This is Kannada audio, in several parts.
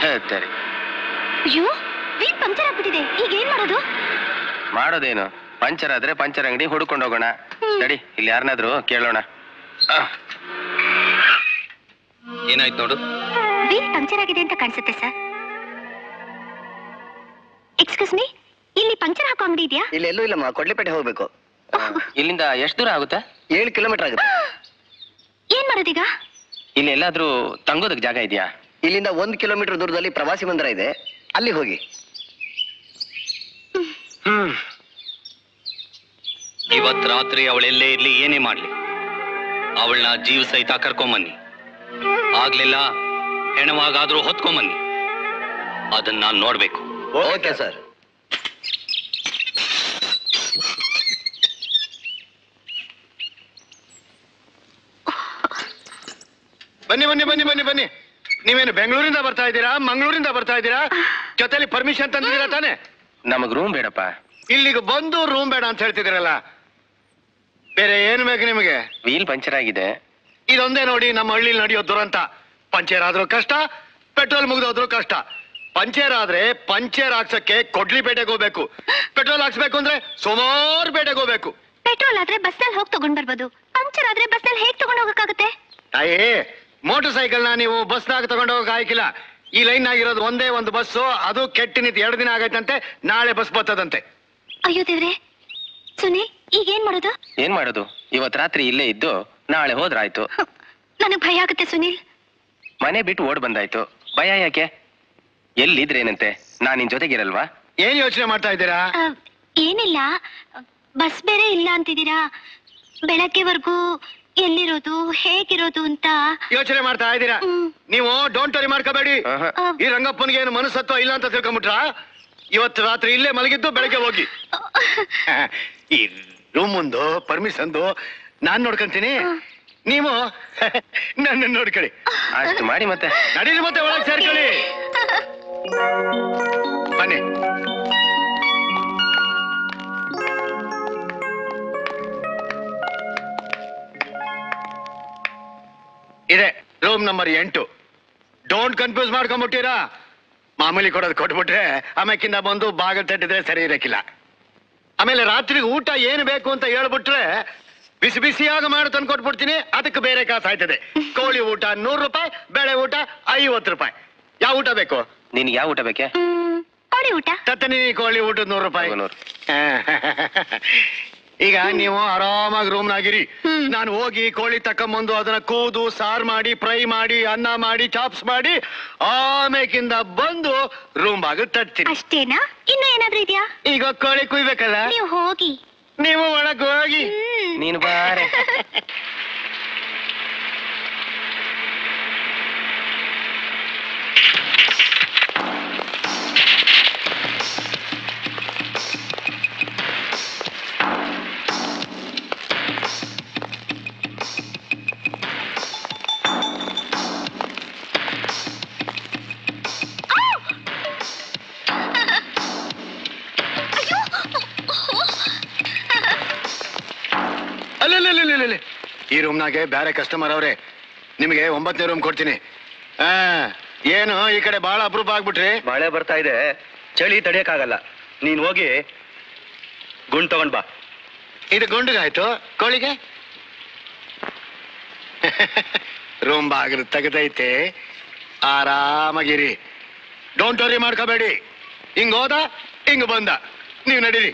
ಸರಿ ಅಯ್ಯೋ ವೀಲ್ ಪಂಕ್ಚರ್ ಆಗ್ಬಿಟ್ಟಿದೆ ಈಗ ಏನ್ ಮಾಡೋದು ಮಾಡೋದೇನು ಪಂಚರ್ ಆದ್ರೆ ಪಂಚರ್ ಅಂಗಡಿ ಹುಡ್ಕೊಂಡು ಹೋಗೋಣ ನಡಿ ಇಲ್ಲಿ ಯಾರನ್ನಾದ್ರೂ ಕೇಳೋಣ ಆ. ಏನಾಯ್ತು ನೋಡು ವೀಲ್ ಪಂಕ್ಚರ್ ಆಗಿದೆ ಅಂತ ಕಾಣಿಸುತ್ತೆ ಸರ್ ಎಕ್ಸ್ಕ್ಯೂಸ್ ಮೀ ಇಲ್ಲಿ ಪಂಕ್ಚರ್ ಹಾಕೋ ಅಂಗಡಿ ಇದೆಯಾ ಇಲ್ಲಿ ಎಲ್ಲೂ ಇಲ್ಲಮ್ಮ ಕೊಡ್ಲಿಪೇಟೆ ಹೋಗ್ಬೇಕು ಇಲ್ಲಿಂದ ಎಷ್ಟು ದೂರ ಆಗುತ್ತೆ ಏಳು ಕಿಲೋಮೀಟರ್ ಆಗುತ್ತೆ ಏನ್ ಮಾಡೋದೀಗ ಇಲ್ಲಿ ಎಲ್ಲಾದ್ರೂ ತಂಗೋದಕ್ ಜಾಗ ಇದೆಯಾ ಇಲ್ಲಿಂದ ಒಂದು ಕಿಲೋಮೀಟರ್ ದೂರದಲ್ಲಿ ಪ್ರವಾಸಿ ಮಂದಿರ ಇದೆ ಅಲ್ಲಿ ಹೋಗಿ ಹ್ಮ್ ಇವತ್ ರಾತ್ರಿ ಅವಳೆಲ್ಲೇ ಇರ್ಲಿ ಏನೇ ಮಾಡ್ಲಿ ಅವಳನ್ನ ಜೀವ ಸಹಿತ ಕರ್ಕೊಂಬನ್ನಿ ಆಗ್ಲಿಲ್ಲ ಹೆಣವಾಗಾದ್ರೂ ಹೊತ್ಕೊಂಬನ್ನಿ ಅದನ್ನ ನಾನ್ ನೋಡ್ಬೇಕು ಓಕೆ ಸರ್ ಬನ್ನಿ ಬನ್ನಿ ಬನ್ನಿ ಬನ್ನಿ ಬನ್ನಿ ನೀವೇನು ಬೆಂಗಳೂರಿಂದ ಬರ್ತಾ ಇದ್ದೀರಾ ಮಂಗಳೂರಿಂದ ಬರ್ತಾ ಇದ್ದೀರಾ ಜೊತೆಲಿ ಪರ್ಮಿಷನ್ ತಂದಿದ್ದೀರಾ ತಾನೆ ನಮಗ್ ರೂಮ್ ಬೇಡಪ್ಪ ಇಲ್ಲಿಗೆ ಬಂದು ರೂಮ್ ಬೇಡ ಅಂತ ಹೇಳ್ತಿದ್ದೀರಲ್ಲ ಬೇರೆ ಏನು ಬೇಕು ನಿಮಗೆ ವೀಲ್ ಪಂಚರ್ ಆಗಿದೆ ಇದೊಂದೇ ನೋಡಿ ನಮ್ಮ ಹಳ್ಳಿಲಿ ನಡೆಯೋ ದುರಂತ ಪಂಚರ್ ಆದ್ರೂ ಕಷ್ಟ ಪೆಟ್ರೋಲ್ ಮುಗ್ದೋದ್ರೂ ಕಷ್ಟ ಪಂಚರ್ ಆದ್ರೆ ಪಂಚರ್ ಹಾಕ್ಸಕ್ಕೆ ಕೊಡ್ಲಿಪೇಟೆಗೆ ಹೋಗ್ಬೇಕು ಪೆಟ್ರೋಲ್ ಹಾಕ್ಸ್ಬೇಕು ಅಂದ್ರೆ ಸುಮಾರು ಪೇಟೆಗೆ ಹೋಗ್ಬೇಕು ಪೆಟ್ರೋಲ್ ಆದ್ರೆ ಬಸ್ನಲ್ಲಿ ಹೋಗಿ ತಗೊಂಡ್ ಬರ್ಬೋದು ಪಂಕ್ಚರ್ ಆದ್ರೆ ಬಸ್ನಲ್ಲಿ ಹೇಗ್ ತಗೊಂಡ್ ಹೋಗಕ್ಕಾಗುತ್ತೆ ತಾಯಿ ಮೋಟರ್ ಸೈಕಲ್ ನ ನೀವು ಬಸ್ನಾಗ ತಗೊಂಡು ಹೋಗಕ್ ಆಯ್ಕಿಲ್ಲ ಈ ಲೈನ್ ಆಗಿರೋದು ಒಂದೇ ಒಂದು ಬಸ್ಸು ಅದು ಕೆಟ್ಟಿ ನಿಂತು ಎರಡು ದಿನ ಆಗೈತಂತೆ ನಾಳೆ ಬಸ್ ಬರ್ತದಂತೆ ಅಯ್ಯೋ ದೇವ್ರೆ ಸುನಿಲ್ ಈಗ ಏನ್ ಮಾಡೋದು ಏನ್ ಮಾಡೋದು ಇವತ್ ರಾತ್ರಿ ಇಲ್ಲೇ ಇದ್ದು ನಾಳೆ ಹೋದ್ರಾಯ್ತು ನನಗ್ ಭಯ ಆಗುತ್ತೆ ಸುನಿಲ್ ಮನೆ ಬಿಟ್ಟು ಓಡ್ ಬಂದಾಯ್ತು ಭಯ ಯಾಕೆ ಎಲ್ಲಿದ್ರೇನಂತೆ ನಾನ್ ನಿನ್ ಜೊತೆಗಿರಲ್ವಾ ಏನ್ ಯೋಚನೆ ಮಾಡ್ತಾ ಇದ್ದೀರಾ ಆ, ಏನಿಲ್ಲ ಬಸ್ ಬೇರೆ ಇಲ್ಲ ಅಂತಿದ್ದೀರಾ ಬೆಳಗ್ಗೆವರೆಗೂ ಎಲ್ಲಿರೋದು ಹೇಗಿರೋದು ಅಂತ ಯೋಚನೆ ಮಾಡ್ತಾ ಇದ್ದೀರಾ ಹ್ಮ್. ನೀವು ಡೋಂಟ್ ವರಿ ಮಾಡ್ಕೋಬೇಡಿ ಆಹಾ. ಆ, ಈ ರಂಗಪ್ಪನಿಗೆ ಏನು ಮನಸ್ಸತ್ವ ಇಲ್ಲ ಅಂತ ತಿಳ್ಕೊಂಬಿಟ್ರ ಇವತ್ತು ರಾತ್ರಿ ಇಲ್ಲೇ ಮಲಗಿದ್ದು ಬೆಳಗ್ಗೆ ಹೋಗಿ ಈ ರೂಮ್ ಒಂದು ಪರ್ಮಿಷನ್ದು ನಾನ್ ನೋಡ್ಕೊಂತೀನಿ ನೀವು ನನ್ನ ನೋಡ್ಕೊಳ್ಳಿ ಅಷ್ಟು ಮಾಡಿ ಮತ್ತೆ ನಡೀರಿ ಮತ್ತೆ ಒಳಗೆ ಸೇರ್ಕೊಳ್ಳಿ ಬನ್ನಿ ಇದೆ ರೂಮ್ ನಂಬರ್ ಎಂಟು ಡೋಂಟ್ ಕನ್ಫ್ಯೂಸ್ ಮಾಡ್ಕೊಂಬಿಟ್ಟಿರಾ ಮಾಮೂಲಿ ಕೊಡೋದು ಕೊಟ್ಬಿಟ್ರೆ ಆಮೇಕಿಂದ ಬಂದು ಬಾಗಿಲು ತಟ್ಟಿದ್ರೆ ಸರಿ ಇರಕ್ಕಿಲ್ಲ ಆಮೇಲೆ ರಾತ್ರಿ ಊಟ ಏನು ಬೇಕು ಅಂತ ಹೇಳ್ಬಿಟ್ರೆ ಬಿಸಿ ಬಿಸಿಯಾಗ ಮಾಡಿ ತಂದು ಕೊಟ್ಬಿಡ್ತೀನಿ ಅದಕ್ಕೆ ಬೇರೆ ಕಾಸು ಆಯ್ತದೆ ಕೋಳಿ ಊಟ ನೂರು ರೂಪಾಯಿ ಬೇಳೆ ಊಟ ಐವತ್ತು ರೂಪಾಯಿ ಯಾವ ಊಟ ಬೇಕು ನಿನ್ಗೆ ಯಾವ ಊಟ ಬೇಕೆ ಮ್, ಕೋಳಿ ಊಟ ತತ್ತನಿ ಕೋಳಿ ಊಟದ ನೂರು ರೂಪಾಯಿ ನೂರು. ಈಗ ನೀವು ಆರಾಮಾಗಿ ರೂಮ್ನಾಗಿರಿ ಹ್ಮ್. ನಾನು ಹೋಗಿ ಕೋಳಿ ತಕೊಂಬಂದು ಅದನ್ನ ಕೂದು ಸಾರ್ ಮಾಡಿ ಫ್ರೈ ಮಾಡಿ ಅನ್ನ ಮಾಡಿ ಚಾಪ್ಸ್ ಮಾಡಿ ಆಮೇಕಿಂದ ಬಂದು ರೂಮ್ ಬಾಗ ತರ್ತೀನಿ ಅಷ್ಟೇನಾ ಇನ್ನು ಏನಾದ್ರೂ ಇದೆಯಾ ಈಗ ಕೋಳಿ ಕುಯ್ಬೇಕಲ್ಲ ನೀವು ಹೋಗಿ ನೀವು ಒಳಗ್ ಹೋಗಿ ಹ್ಮ್. ನೀನು ಬಾರೆ ಅಲ್ಲೇ ಈ ರೂಮ್ನಾಗೆ ಬೇರೆ ಕಸ್ಟಮರ್ ಅವ್ರೆ ನಿಮಗೆ ಒಂಬತ್ತನೇ ರೂಮ್ ಕೊಡ್ತೀನಿ ಆ ಏನು ಈ ಕಡೆ ಬಹಳ ಅಪರೂಪ ಆಗ್ಬಿಟ್ರಿ ಮಳೆ ಬರ್ತಾ ಇದೆ ಚಳಿ ತಡಿಯಕ್ಕಾಗಲ್ಲ ನೀನ್ ಹೋಗಿ ಗುಂಡ್ ತಗೊಂಡ್ ಬಾ ಇದು ಗುಂಡಿಗಾಯ್ತು ಕೋಳಿಗೆ ರೂಮ್ ಬಾಗಿಲು ತೆಗೆದೈತೆ ಆರಾಮಾಗಿರಿ ಡೋಂಟ್ ವರಿ ಮಾಡ್ಕೋಬೇಡಿ ಹಿಂಗ್ ಹೋದ ಹಿಂಗ್ ಬಂದ ನೀವು ನಡೀರಿ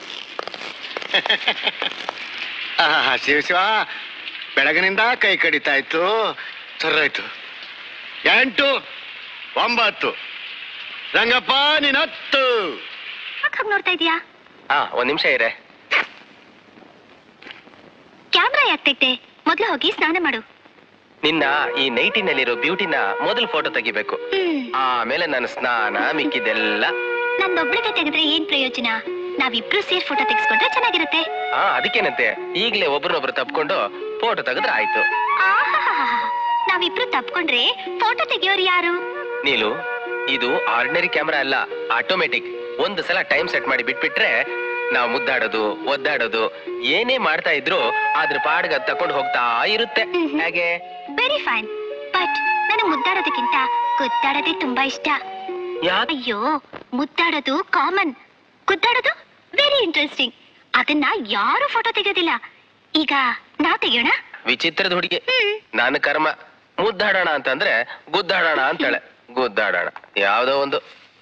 ಆಹಾ, ಶಿವ ಶಿವ ಬೆಳಗಿನಿಂದ ಕೈ ಕಡಿತಾ ಇತ್ತು ಸರ್ರಾಯ್ತು ಎಂಟು ಒಂಬತ್ತು ರಂಗಪ್ಪ ನೀನ್ ಹತ್ತು ಯಾಕ್ ಹಾಗ್ ನೋಡ್ತಾ ಇದೀಯಾ ಹಾ ಒಂದ್ ನಿಮಿಷ ಇರೆ ಕ್ಯಾಮ್ರಾ ಯಾಕೆ ತೆಗ್ದೆ ಮೊದ್ಲು ಹೋಗಿ ಸ್ನಾನ ಮಾಡು ನಿನ್ನ ಈ ನೈಟಿನಲ್ಲಿರೋ ಬ್ಯೂಟಿನ ಮೊದಲು ಫೋಟೋ ತೆಗಿಬೇಕು ಹ್ಮ್ ಆಮೇಲೆ ನಾನು ಸ್ನಾನ ಮಿಕ್ಕಿದೆಲ್ಲ ನಂದೊಬ್ಳಿಗೆ ತೆಗೆದ್ರೆ ಏನ್ ಪ್ರಯೋಜನ ನಾವಿಬ್ರು ಸೇರ್ ಫೋಟೋ ತೆಗೆಸ್ಕೊಂಡ್ರೆ ಚೆನ್ನಾಗಿರುತ್ತೆ ಹಾ ಅದಕ್ಕೇನಂತೆ ಈಗ್ಲೇ ಒಬ್ರನ್ನೊಬ್ರು ತಪ್ಕೊಂಡು ಫೋಟೋ ತೆಗೆದ್ರೆ ಆಯ್ತು ಆಹಾಹಾಹಾ. ನಾವಿಬ್ರು ತಪ್ಕೊಂಡ್ರೆ ಫೋಟೋ ತೆಗಿಯೋರು ಯಾರು ನೀಲು ಇದು ಆರ್ಡಿನರಿ ಕ್ಯಾಮ್ರಾ ಅಲ್ಲ ಆಟೋಮೆಟಿಕ್ ಒಂದು ಸಲ ಟೈಮ್ ಸೆಟ್ ಮಾಡಿ ಬಿಟ್ಬಿಟ್ರೆ ನಾವು ಮುದ್ದಾಡೋದು ಒದ್ದಾಡೋದು ಏನೇ ಮಾಡ್ತಾ ಇದ್ರು ಅದ್ರ ಪಾಡ್ಗ ತಕೊಂಡು ಹೋಗ್ತಾ ಇರುತ್ತೆ ಮ್ಹ್ಮ್. ಹಾಗೆ ವೆರಿ ಫೈನ್ ಬಟ್ ನನಗೆ ಮುದ್ದಾಡೋದಕ್ಕಿಂತ ಗುದ್ದಾಡೋದೇ ತುಂಬಾ ಇಷ್ಟ ಯಾಕೆ ಅಯ್ಯೋ ಮುದ್ದಾಡೋದು ಕಾಮನ್ ಗುದ್ದಾಡೋದು ವೆರಿ ಇಂಟ್ರೆಸ್ಟಿಂಗ್ ಅದನ್ನ ಯಾರು ಫೋಟೋ ತೆಗೆಯೋದಿಲ್ಲ ಈಗ ನಾವ್ ತೆಗಿಯೋಣ ವಿಚಿತ್ರದ ಹುಡುಗಿ ಹ್ಮ್ ನನ್ನ ಕರ್ಮ ಮುದ್ದಾಡೋಣ ಅಂತಂದ್ರೆ ಗುದ್ದಾಡೋಣ ಅಂತಾಳೆ ಗುದ್ದಾಡೋಣ ಯಾವ್ದೋ ಒಂದು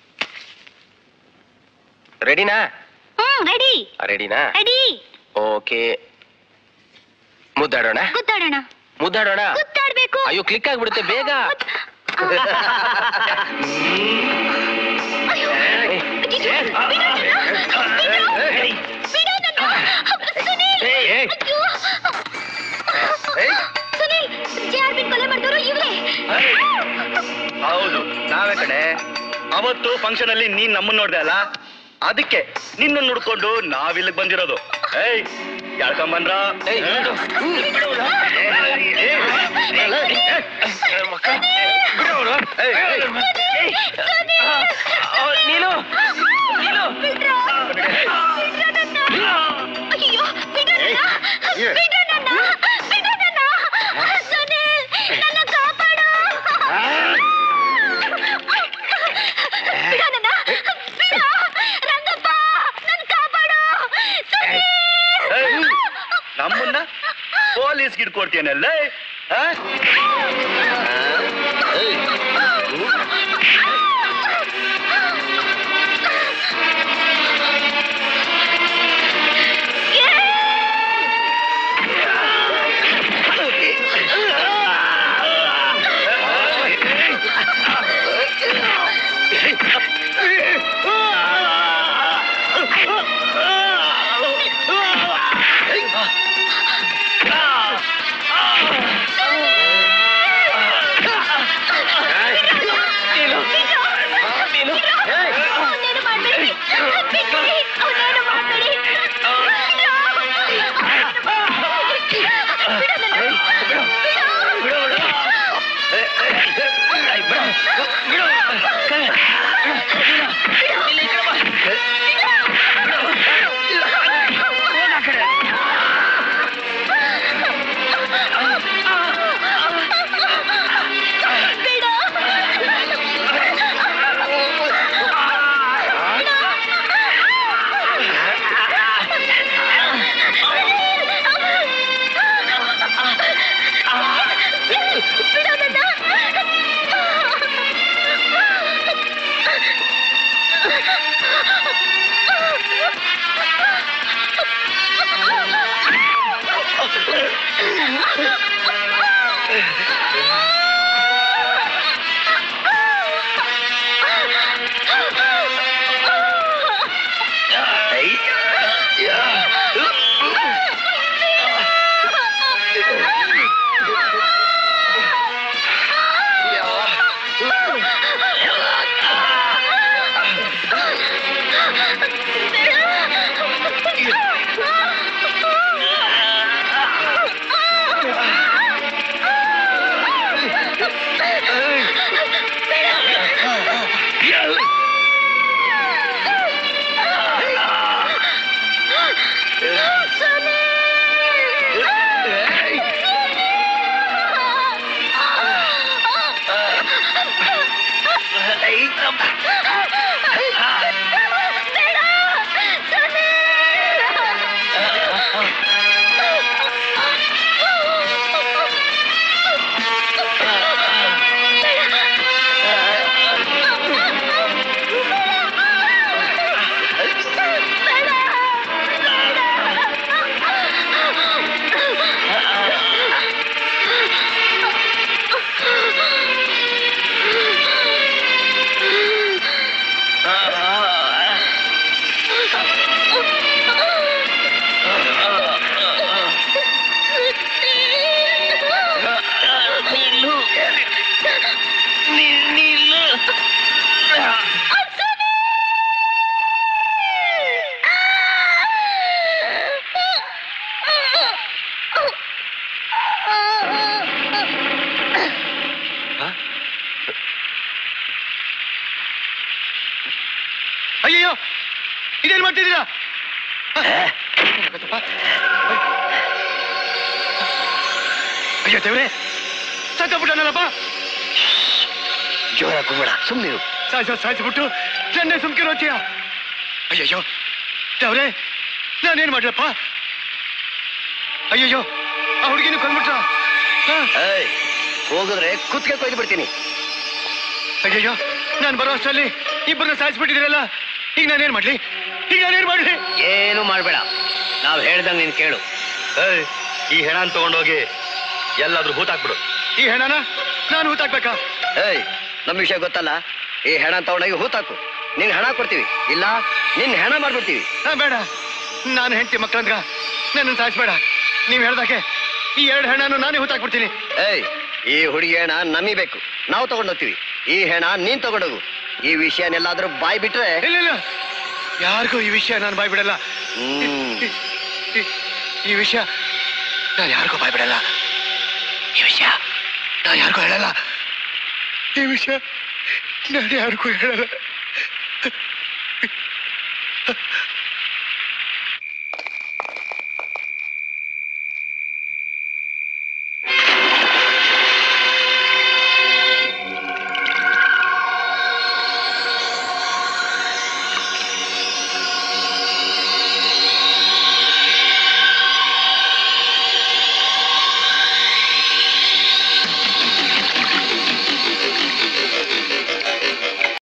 ರೆಡಿನಾ ಹ್ಮ್ ರೆಡಿ ರೆಡಿನಾ ರೆಡಿ ಓಕೆ ಮುದ್ದಾಡೋಣ ಗುದ್ದಾಡೋಣ ಮುದ್ದಾಡೋಣ ಗುದ್ದಾಡ್ಬೇಕು ಅಯ್ಯೋ ಕ್ಲಿಕ್ ಆಗ್ಬಿಡುತ್ತೆ ಬೇಗ ಅಯ್ಯೋ, ಅಯ್ಯೋ, ಬಿಡು ನನ್ನ. ಬಿಡು ನನ್ನ. ಸುನೀಲ್, ಅಯ್ಯೋ. ಸುನೀಲ್ JRP ಕೊಲೆ ಮಾಡಿದವರು ಇವರೇ ಹೌದು ನಾವೇ ಕಡೆ ಅವತ್ತು ಫಂಕ್ಷನ್ ಅಲ್ಲಿ ನೀನ್ ನಮ್ಮನ್ನ ನೋಡ್ದೆ ಅಲ್ಲ ಅದಕ್ಕೆ ನಿನ್ನ ನೋಡ್ಕೊಂಡು ನಾವಿಲ್ಲಿಗೆ ಬಂದಿರೋದು ಏಯ್ ಯಾಕಂಬಂದ್ರ ಏಯ್, ಬಿಡು. ನೀನು ನೀನು ಬಿಡ್ರೋ. ಬಿಡ್ರೋ ನನ್ನ. ಅಯ್ಯೋ, ಬಿಡು ನನ್ನ. ಏ. ಬಿಡು ನನ್ನ. ಬಿಡು ನನ್ನ. ಸುನೀಲ್, ನನ್ನ ಕಾಪಾಡು. ಬಿಡು ನನ್ನ. ಬಿಡು. ರಂಗಪ್ಪ, ನನ್ನ ಕಾಪಾಡು. ಸುನೀಲ್. ನಮ್ಮನ್ನ ಪೊಲೀಸ್ ಹಿಡ್ಕೊಡ್ತೀನಲ್ಲ ಅವನೇನು ಮಾಡ್ಬೇಡಿ. ಬಿಡಿ. ಅವನೇನು ಮಾಡ್ಬೇಡಿ. ಬಿಡು ನನ್ನ. ಬಿಡು. ಅಯ್ಯಯ್ಯೋ ಇದೇನ್ ಮಾಡ್ತಿದ್ದೀರಾ ಅಯ್ಯೋ ದೇವ್ರೆ ಸತ್ತಬಿಟ್ಟನಲ್ಲಪ್ಪ ಜೋರ ಕೂಬೇಡ ಸುಮ್ಮನೆ ಸಾಯ್ಸ ಸಾಯಿಸ್ಬಿಟ್ಟು ನನ್ನೇ ಸುಮ್ಕಿರೋ ಅಂತೀಯ ಅಯ್ಯಯ್ಯೋ ದೇವ್ರೆ ನಾನೇನ್ ಮಾಡ್ಲಪ್ಪ ಅಯ್ಯಯ್ಯೋ ಆ ಹುಡುಗಿನ ಕೊಂದ್ಬಿಟ್ರ ಹೋಗಿದ್ರೆ ಕುತ್ತಿಗೆ ಕೊಯ್ದು ಬಿಡ್ತೀನಿ ಅಯ್ಯಯ್ಯೋ ನಾನು ಬರೋ ಅಷ್ಟರಲ್ಲಿ ಇಬ್ಬರನ್ನ ಸಾಯಿಸ್ಬಿಟ್ಟಿದ್ದೀರಲ್ಲ ಈಗ ನಾನೇನ್ ಮಾಡ್ಲಿ ಈಗ ನಾನೇನ್ ಮಾಡ್ಲಿ ಏನು ಮಾಡ್ಬೇಡ ನಾವ್ ಹೇಳ್ದಂಗ್ ನೀನ್ ಕೇಳು ಏಯ್ ಈ ಹೆಣನ್ ತಗೊಂಡೋಗಿ ಎಲ್ಲಾದ್ರೂ ಹೂತಾಕ್ಬಿಡು ಈ ಹೆಣನ ನಾನು ಹೂತಾಕ್ಬೇಕಾ ಏಯ್ ನಮ್ ವಿಷಯ ಗೊತ್ತಲ್ಲ ಈ ಹೆಣ ತಗೊಂಡೋಗಿ ಹೂತಾಕು ನಿನ್ ಹೆಣ ಕೊಡ್ತೀವಿ ಇಲ್ಲ ನಿನ್ ಹೆಣ ಮಾಡ್ಬಿಡ್ತೀವಿ ಆ, ಬೇಡ ನಾನು ಹೆಂಡತಿ ಮಕ್ಕಳಂದ್ರ ನನ್ನ ಸಾಯಿಸ್ಬೇಡ ನೀವ್ ಹೇಳ್ದಾಗೆ ಈ ಎರಡು ಹೆಣ್ಣನ್ನು ನಾನೇ ಹೂತಾಕ್ಬಿಡ್ತೀನಿ ಏಯ್ ಈ ಹುಡುಗಿ ಹೆಣ ನಮಿಬೇಕು ನಾವು ತಗೊಂಡೋಗ್ತೀವಿ ಈ ಹೆಣ ನೀನ್ ತಗೊಂಡೋಗು ಈ ವಿಷಯನೆಲ್ಲಾದ್ರೂ ಬಾಯ್ ಬಿಟ್ರೆ ಇಲ್ಲ ಇಲ್ಲ ಯಾರಿಗೂ ಈ ವಿಷಯ ನಾನು ಬಾಯ್ ಬಿಡಲ್ಲ ಹ್ಮ್. ಈ- ಈ- ಈ ವಿಷಯ ನಾನು ಯಾರಿಗೂ ಬಾಯ್ ಬಿಡಲ್ಲ ಈ ವಿಷಯ ನಾನು ಯಾರಿಗೂ ಹೇಳಲ್ಲ ಈ ವಿಷಯ ನಾನು ಯಾರಿಗೂ ಹೇಳಲ್ಲ